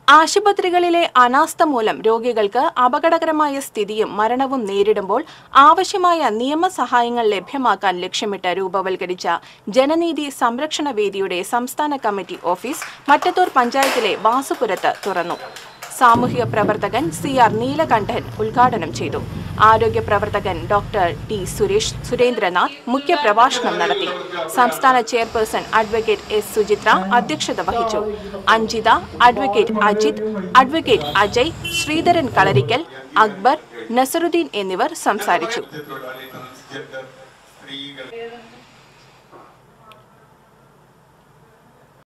ആശുപത്രികളിലെ അനാസ്ഥ മൂലം രോഗികൾക്ക് അപകടകരമായ സ്ഥിതിയും മരണവും നേരിടുമ്പോൾ ആവശ്യമായ നിയമസഹായങ്ങൾ ലഭ്യമാക്കാൻ ലക്ഷ്യമിട്ട് രൂപവൽക്കരിച്ച ജനനീതി സംരക്ഷണ വേദിയുടെ സംസ്ഥാന കമ്മിറ്റി ഓഫീസ് മറ്റത്തൂർ പഞ്ചായത്തിലെ വാസുപുരത്ത് തുറന്നു സാമൂഹിക പ്രവർത്തകൻ സി ആർ നീലകണ്ഠൻ ഉദ്ഘാടനം ചെയ്തു ആരോഗ്യ പ്രവർത്തകൻ ഡോക്ടർ ടി സുരേഷ് സുരേന്ദ്രനാഥ് മുഖ്യപ്രഭാഷണം നടത്തി സംസ്ഥാന ചെയർപേഴ്സൺ അഡ്വക്കേറ്റ് എസ് സുചിത്ര അധ്യക്ഷത വഹിച്ചു അഞ്ജിത അഡ്വക്കേറ്റ് അജിത് അഡ്വക്കേറ്റ് അജയ് ശ്രീധരൻ കളരിക്കൽ അക്ബർ നസറുദ്ദീൻ എന്നിവർ സംസാരിച്ചു സ്ത്രീകൾ